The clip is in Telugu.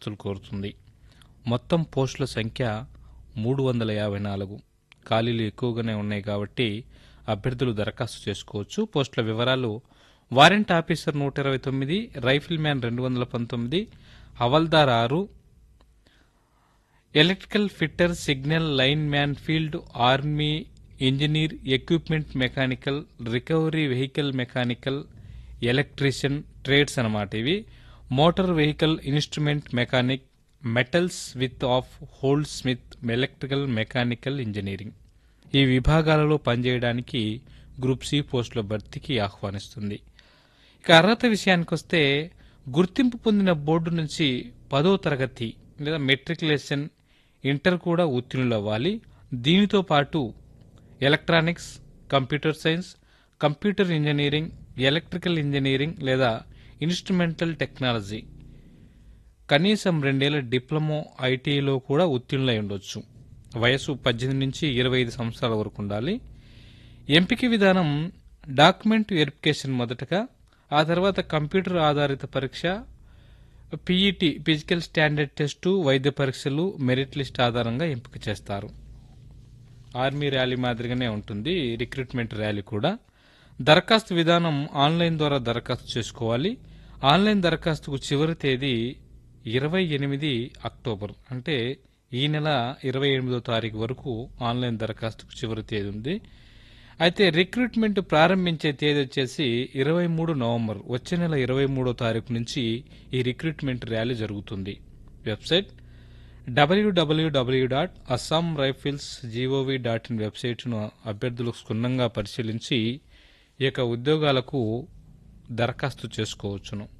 దరఖాస్తులు కోరుతుంది మొత్తం పోస్టుల సంఖ్య మూడు వందల యాభై నాలుగు ఖాళీలు ఎక్కువగానే ఉన్నాయి కాబట్టి అభ్యర్థులు దరఖాస్తు చేసుకోవచ్చు పోస్టుల వివరాలు వారెంట్ ఆఫీసర్ నూట ఇరవై తొమ్మిది రైఫిల్ మ్యాన్ రెండు వందల పంతొమ్మిది హవల్దార్ ఆరు electrical fitter signal lineman field army engineer equipment mechanical recovery vehicle mechanical electrician trades అన్నమాట ఇవి motor vehicle instrument mechanic metals with of hold smith electrical mechanical engineering ఈ విభాగాలలో పనిచేయడానికి గ్రూప్ సి పోస్టుల భర్తీకి ఆహ్వానిస్తుంది ఇక అర్హత విషయానికి వస్తే గుర్తింపు పొందిన బోర్డు నుంచి పదో తరగతి లేదా మెట్రికులేషన్ ఇంటర్ కూడా ఉత్తీర్ణులు అవ్వాలి దీనితో పాటు electronics computer science computer engineering electrical engineering లేదా ఇన్స్ట్రుమెంటల్ టెక్నాలజీ కనీసం రెండేళ్ల డిప్లొమా ఐటీలో కూడా ఉత్తీర్ణులై ఉండొచ్చు వయసు పద్దెనిమిది నుంచి ఇరవై ఐదు సంవత్సరాల వరకు ఉండాలి ఎంపిక విధానం డాక్యుమెంట్ వెరిఫికేషన్ మొదటగా ఆ తర్వాత కంప్యూటర్ ఆధారిత పరీక్ష పీఈటీ ఫిజికల్ స్టాండర్డ్ టెస్టు వైద్య పరీక్షలు మెరిట్ లిస్ట్ ఆధారంగా ఎంపిక చేస్తారు ఆర్మీ ర్యాలీ మాదిరిగానే ఉంటుంది రిక్రూట్మెంట్ ర్యాలీ కూడా దరఖాస్తు విధానం ఆన్లైన్ ద్వారా దరఖాస్తు చేసుకోవాలి ఆన్లైన్ దరఖాస్తుకు చివరి తేదీ ఇరవై ఎనిమిది అక్టోబర్ అంటే ఈ నెల ఇరవై ఎనిమిదో తారీఖు వరకు ఆన్లైన్ దరఖాస్తుకు చివరి తేదీ ఉంది అయితే రిక్రూట్మెంట్ ప్రారంభించే తేదీ వచ్చేసి ఇరవై మూడు నవంబర్ వచ్చే నెల ఇరవై మూడో తారీఖు నుంచి ఈ రిక్రూట్మెంట్ ర్యాలీ జరుగుతుంది website W W W dot Assam rifles G O V dot in వెబ్సైట్ను అభ్యర్థులు క్షుణ్ణంగా పరిశీలించి ఈ యొక్క ఉద్యోగాలకు దరఖాస్తు చేసుకోవచ్చును